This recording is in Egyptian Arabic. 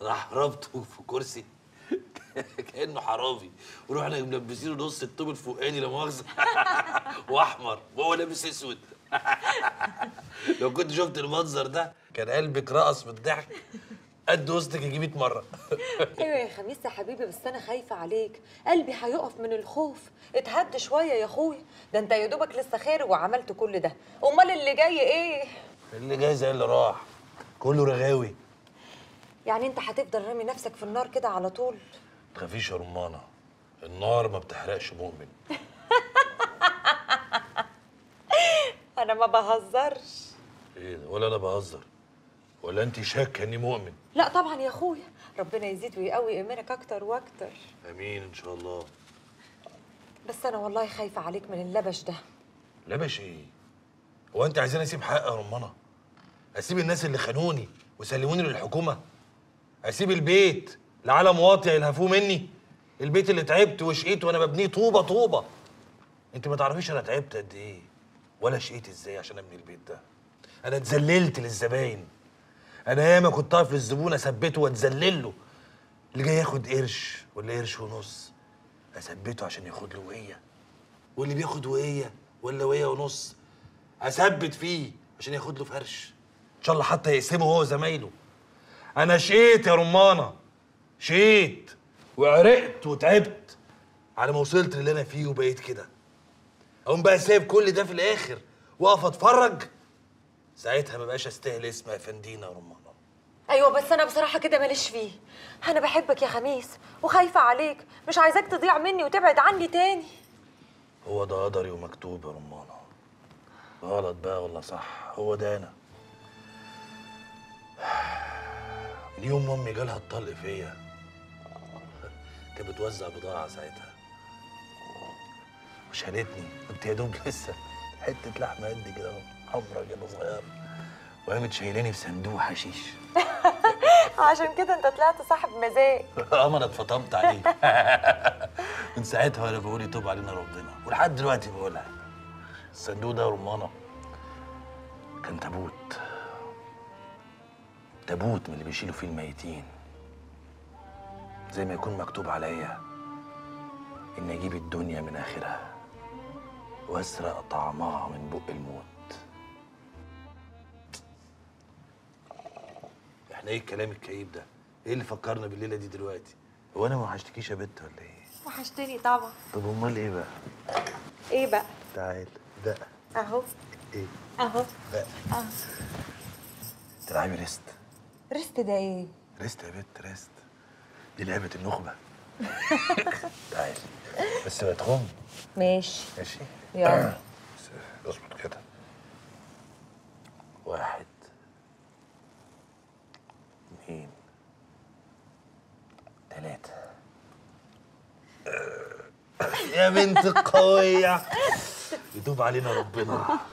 راح ربطه في كرسي كانه حرامي ورحنا ملبسينه نص الطوب الفوقاني لا مؤاخذه واحمر وهو لابس اسود لو كنت شفت المنظر ده كان قلبك رقص من الضحك قد وسطك يجي 100 مره ايوه يا خميس يا حبيبي بس انا خايفه عليك قلبي هيقف من الخوف اتهد شويه يا اخويا ده انت يا دوبك لسه خارج وعملت كل ده امال اللي جاي ايه اللي جاي زي اللي راح كله رغاوي يعني انت هتفضل رامي نفسك في النار كده على طول تخافيش يا رمانه النار ما بتحرقش مؤمن انا ما بهزرش ايه ده ولا انا بهزر ولا انت شاكه اني مؤمن لا طبعا يا اخويا ربنا يزيد ويقوي ايمانك اكتر واكتر امين ان شاء الله بس انا والله خايفه عليك من اللبش ده لبش ايه هو انت عايزين اسيب حق يا رمانه اسيب الناس اللي خانوني وسلموني للحكومه اسيب البيت لعالم واطي يلهفوه مني البيت اللي تعبت وشقيت وانا ببنيه طوبه طوبه انت ما تعرفيش انا تعبت قد ايه ولا شقيت ازاي عشان ابني البيت ده انا اتذللت للزباين انا ياما كنت اقف للزبون اثبته واتذلل له اللي جاي ياخد قرش ولا قرش ونص اثبته عشان ياخد له وهيه واللي بياخد وهيه ولا وهيه ونص اثبت فيه عشان ياخد له فرش ان شاء الله حتى يقسمه هو وزمايله انا شقيت يا رمانه شقيت وعرقت وتعبت على ما وصلت للي انا فيه وبقيت كده اقوم بقى سايب كل ده في الاخر واقف اتفرج ساعتها ما بقاش استاهل اسم افندينا يا رمانه ايوه بس انا بصراحه كده ماليش فيه انا بحبك يا خميس وخايفه عليك مش عايزاك تضيع مني وتبعد عني تاني هو ده قدري ومكتوب يا رمانة غلط بقى ولا صح هو ده انا من يوم ما امي جالها الطلق فيا كانت بتوزع بضاعة ساعتها وشالتني كنت يا دوب لسه حتة لحمة قد كده اهو، حمرا كده صغيرة وقامت شايلاني في صندوق حشيش عشان كده انت طلعت صاحب مزاج اه ما انا اتفطمت عليه من ساعتها وانا بقول يتوب علينا ربنا ولحد دلوقتي بقولها الصندوق ده يا رمانه كان تابوت تابوت من اللي بيشيلوا فيه الميتين زي ما يكون مكتوب عليا ان اجيب الدنيا من اخرها واسرق طعمها من بق الموت احنا ايه الكلام الكئيب ده ايه اللي فكرنا بالليله دي دلوقتي هو انا ما وحشتكيش يا بنت ولا ايه وحشتني طبعا طب امال ايه بقى ايه بقى تعال ده اهو ايه اهو بقى اه تلعبي ريست ريست ده ايه ريست يا بنت ريست دي لعبه النخبه تعالي بس ما تخم ماشي ماشي يلا بس اظبط كده واحد اثنين ثلاثة يا بنت القوية يتوب علينا ربنا